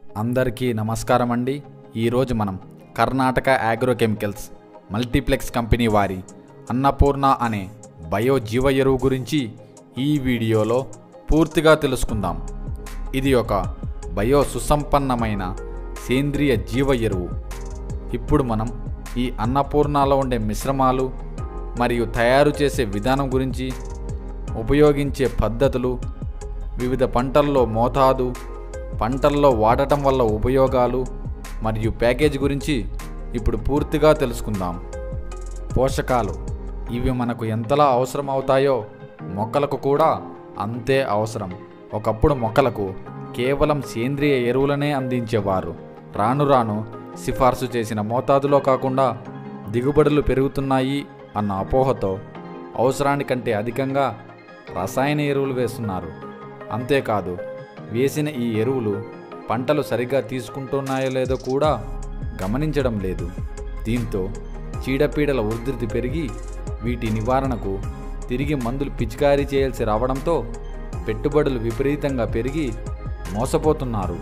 అందరికీ నమస్కారం అండి ఈరోజు మనం కర్ణాటక అగ్రోకెమికల్స్ మల్టీప్లెక్స్ కంపెనీ వారి అన్నపూర్ణ అనే బయో జీవ ఎరువు గురించి ఈ వీడియోలో పూర్తిగా తెలుసుకుందాం ఇది ఒక బయో సుసంపన్నమైన సేంద్రియ జీవ ఎరువు ఇప్పుడు మనం ఈ అన్నపూర్ణలో ఉండే మిశ్రమాలు మరియు తయారు చేసే విధానం గురించి ఉపయోగించే పద్ధతులు వివిధ పంటల్లో మోతాదు పంటల్లో వాడటం వల్ల ఉపయోగాలు మరియు ప్యాకేజ్ గురించి ఇప్పుడు పూర్తిగా తెలుసుకుందాం పోషకాలు ఇవి మనకు ఎంతలా అవసరం అవుతాయో మొక్కలకు కూడా అంతే అవసరం ఒకప్పుడు మొక్కలకు కేవలం సేంద్రియ ఎరువులనే అందించేవారు రాను రాను సిఫార్సు చేసిన మోతాదులో కాకుండా దిగుబడులు పెరుగుతున్నాయి అన్న అపోహతో అవసరానికంటే అధికంగా రసాయన ఎరువులు వేస్తున్నారు అంతేకాదు వేసిన ఈ ఎరువులు పంటలు సరిగ్గా తీసుకుంటున్నాయో లేదో కూడా గమనించడం లేదు దీంతో చీడపీడల ఉధృతి పెరిగి వీటి నివారణకు తిరిగి మందులు పిచికారీ చేయాల్సి రావడంతో పెట్టుబడులు విపరీతంగా పెరిగి మోసపోతున్నారు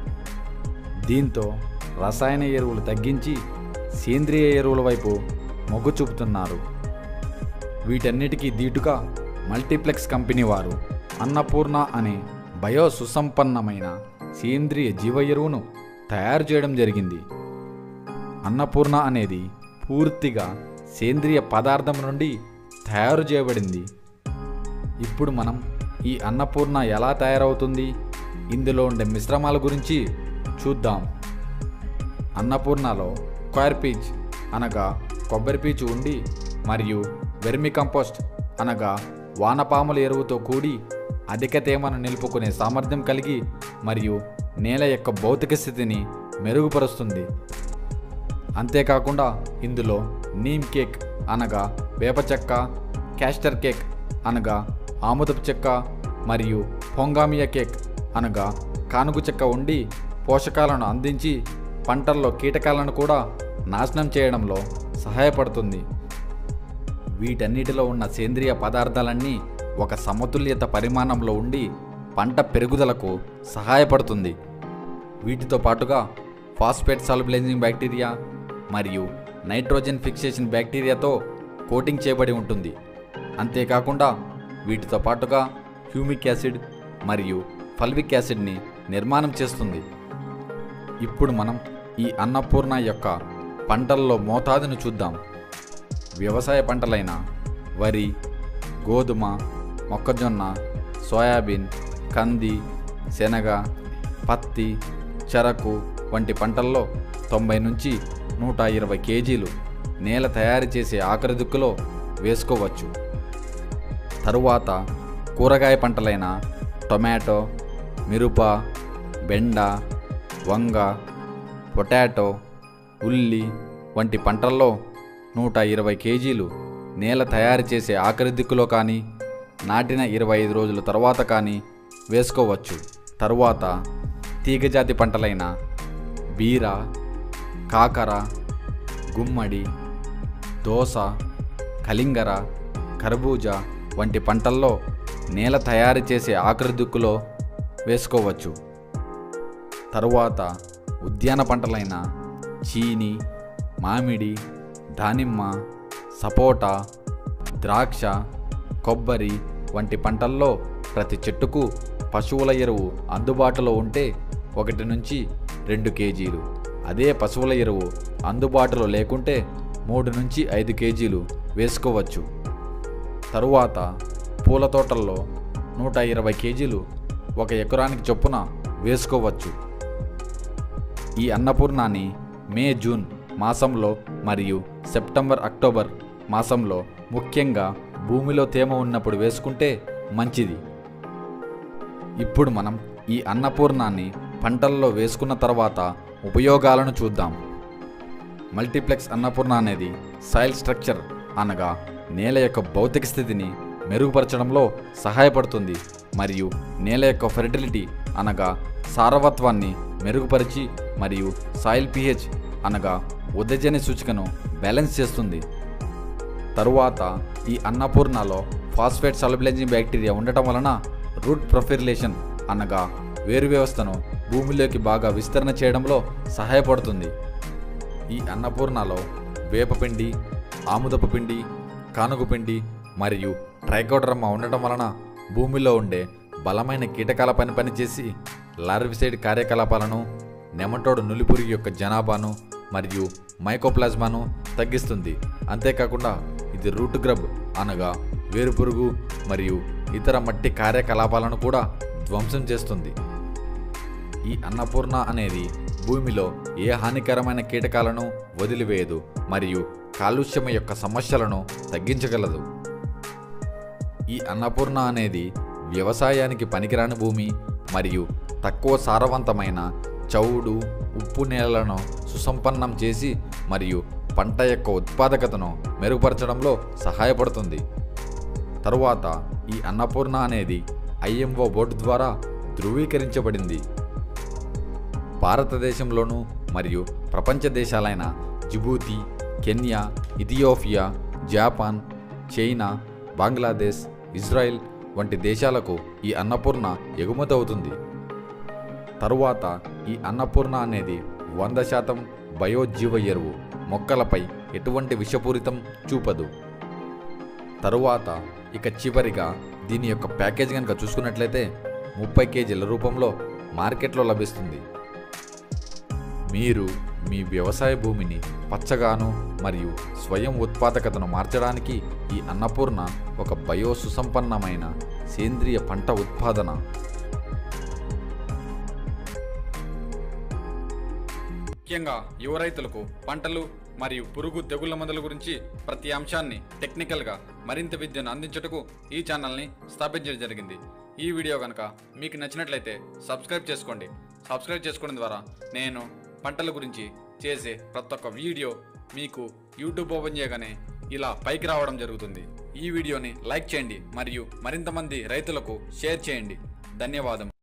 దీంతో రసాయన ఎరువులు తగ్గించి సేంద్రియ ఎరువుల వైపు మొగ్గు చూపుతున్నారు వీటన్నిటికీ దీటుగా మల్టీప్లెక్స్ కంపెనీ వారు అన్నపూర్ణ అనే బయో సుసంపన్నమైన సేంద్రియ జీవ ఎరువును తయారు చేయడం జరిగింది అన్నపూర్ణ అనేది పూర్తిగా సేంద్రియ పదార్థం నుండి తయారు చేయబడింది ఇప్పుడు మనం ఈ అన్నపూర్ణ ఎలా తయారవుతుంది ఇందులో ఉండే మిశ్రమాల గురించి చూద్దాం అన్నపూర్ణలో స్క్వేర్ పీచ్ అనగా కొబ్బరి పీచు ఉండి మరియు వెర్మి కంపోస్ట్ అనగా వానపాముల ఎరువుతో కూడి అధిక తేమను నిలుపుకునే సామర్థ్యం కలిగి మరియు నేల యొక్క భౌతిక స్థితిని మెరుగుపరుస్తుంది అంతేకాకుండా ఇందులో నీమ్ కేక్ అనగా వేప చెక్క క్యాస్టర్ కేక్ అనగా ఆముదపు చెక్క మరియు పొంగామియా కేక్ అనగా కానుగు చెక్క ఉండి పోషకాలను అందించి పంటల్లో కీటకాలను కూడా నాశనం చేయడంలో సహాయపడుతుంది వీటన్నిటిలో ఉన్న సేంద్రియ పదార్థాలన్నీ ఒక సమతుల్యత పరిమాణంలో ఉండి పంట పెరుగుదలకు సహాయపడుతుంది వీటితో పాటుగా ఫాస్ఫేట్ సాల్బులైజింగ్ బ్యాక్టీరియా మరియు నైట్రోజన్ ఫిక్సేషన్ బ్యాక్టీరియాతో కోటింగ్ చేయబడి ఉంటుంది అంతేకాకుండా వీటితో పాటుగా హ్యూమిక్ యాసిడ్ మరియు ఫల్విక్ యాసిడ్ని నిర్మాణం చేస్తుంది ఇప్పుడు మనం ఈ అన్నపూర్ణ యొక్క పంటల్లో మోతాదును చూద్దాం వ్యవసాయ పంటలైన వరి గోధుమ మొక్కజొన్న సోయాబీన్ కంది శనగ పత్తి చెరకు వంటి పంటల్లో తొంభై నుంచి నూట ఇరవై కేజీలు నేల తయారు చేసే ఆఖరి దుక్కులో వేసుకోవచ్చు తరువాత కూరగాయ పంటలైన టొమాటో మిరప బెండ వంగ పొటాటో ఉల్లి వంటి పంటల్లో నూట ఇరవై కేజీలు నేల తయారు చేసే ఆఖరి దిక్కులో కానీ నాటిన ఇరవై ఐదు రోజుల తర్వాత కానీ వేసుకోవచ్చు తరువాత తీగజాతి పంటలైన బీర కాకర గుమ్మడి దోస కలింగర కర్బూజా వంటి పంటల్లో నేల తయారు చేసే ఆఖరి దిక్కులో వేసుకోవచ్చు తరువాత ఉద్యాన పంటలైన చీని మామిడి దానిమ్మ సపోటా ద్రాక్ష కొబ్బరి వంటి పంటల్లో ప్రతి చెట్టుకు పశువుల ఎరువు అందుబాటులో ఉంటే ఒకటి నుంచి రెండు కేజీలు అదే పశువుల ఎరువు అందుబాటులో లేకుంటే మూడు నుంచి ఐదు కేజీలు వేసుకోవచ్చు తరువాత పూల తోటల్లో నూట ఇరవై కేజీలు ఒక ఎకరానికి చొప్పున వేసుకోవచ్చు ఈ అన్నపూర్ణాన్ని మే జూన్ మాసంలో మరియు సెప్టెంబర్ అక్టోబర్ మాసంలో ముఖ్యంగా భూమిలో తేమ ఉన్నప్పుడు వేసుకుంటే మంచిది ఇప్పుడు మనం ఈ అన్నపూర్ణాన్ని పంటల్లో వేసుకున్న తర్వాత ఉపయోగాలను చూద్దాం మల్టీప్లెక్స్ అన్నపూర్ణ అనేది సాయిల్ స్ట్రక్చర్ అనగా నేల యొక్క భౌతిక స్థితిని మెరుగుపరచడంలో సహాయపడుతుంది మరియు నేల యొక్క ఫెర్టిలిటీ అనగా సారవత్వాన్ని మెరుగుపరిచి మరియు సాయిల్ పిహెచ్ అనగా ఉదజని సూచికను బ్యాలెన్స్ చేస్తుంది తరువాత ఈ అన్నపూర్ణలో ఫాస్ఫేట్ సల్బిలైజింగ్ బ్యాక్టీరియా ఉండటం వలన రూట్ ప్రొఫిరిలేషన్ అనగా వేరు వ్యవస్థను భూమిలోకి బాగా విస్తరణ చేయడంలో సహాయపడుతుంది ఈ అన్నపూర్ణలో వేపపిండి ఆముదపు పిండి కానుగు పిండి మరియు ట్రైకోడ్రమ్మ ఉండటం వలన భూమిలో ఉండే బలమైన కీటకాల పని పనిచేసి లార్విసైడ్ కార్యకలాపాలను నెమటోడు నులిపురుగు యొక్క జనాభాను మరియు మైకోప్లాజ్మాను తగ్గిస్తుంది అంతేకాకుండా ఇది రూట్ గ్రబ్ అనగా వేరుపురుగు మరియు ఇతర మట్టి కార్యకలాపాలను కూడా ధ్వంసం చేస్తుంది ఈ అన్నపూర్ణ అనేది భూమిలో ఏ హానికరమైన కీటకాలను వదిలివేయదు మరియు కాలుష్యం యొక్క సమస్యలను తగ్గించగలదు ఈ అన్నపూర్ణ అనేది వ్యవసాయానికి పనికిరాని భూమి మరియు తక్కువ సారవంతమైన చౌడు ఉప్పు నేలలను సుసంపన్నం చేసి మరియు పంట యొక్క ఉత్పాదకతను మెరుగుపరచడంలో సహాయపడుతుంది తరువాత ఈ అన్నపూర్ణ అనేది ఐఎంఓ బోర్డు ద్వారా ధృవీకరించబడింది భారతదేశంలోనూ మరియు ప్రపంచ దేశాలైన Djibouti Kenya Ethiopia Japan China Bangladesh Israel వంటి దేశాలకు ఈ అన్నపూర్ణ ఎగుమతి అవుతుంది తరువాత ఈ అన్నపూర్ణ అనేది వంద శాతం బయోజీవ ఎరువు మొక్కలపై ఎటువంటి విషపూరితం చూపదు తరువాత ఇక చివరిగా దీని యొక్క ప్యాకేజ్ కనుక చూసుకున్నట్లయితే ముప్పై కేజీల రూపంలో మార్కెట్లో లభిస్తుంది మీరు మీ వ్యవసాయ భూమిని పచ్చగాను మరియు స్వయం ఉత్పాదకతను మార్చడానికి ఈ అన్నపూర్ణ ఒక బయో సుసంపన్నమైన సేంద్రియ పంట ఉత్పాదన ముఖ్యంగా యువ రైతులకు పంటలు మరియు పురుగు తెగుళ్ల మందుల గురించి ప్రతి అంశాన్ని టెక్నికల్గా మరింత విద్యను అందించుటకు ఈ ఛానల్ని స్థాపించడం జరిగింది ఈ వీడియో కనుక మీకు నచ్చినట్లయితే సబ్స్క్రైబ్ చేసుకోండి సబ్స్క్రైబ్ చేసుకోవడం ద్వారా నేను పంటల గురించి చేసే ప్రతి ఒక్క వీడియో మీకు యూట్యూబ్ ఓపెన్ చేయగానే ఇలా పైకి రావడం జరుగుతుంది ఈ వీడియోని లైక్ చేయండి మరియు మరింత మంది రైతులకు షేర్ చేయండి ధన్యవాదం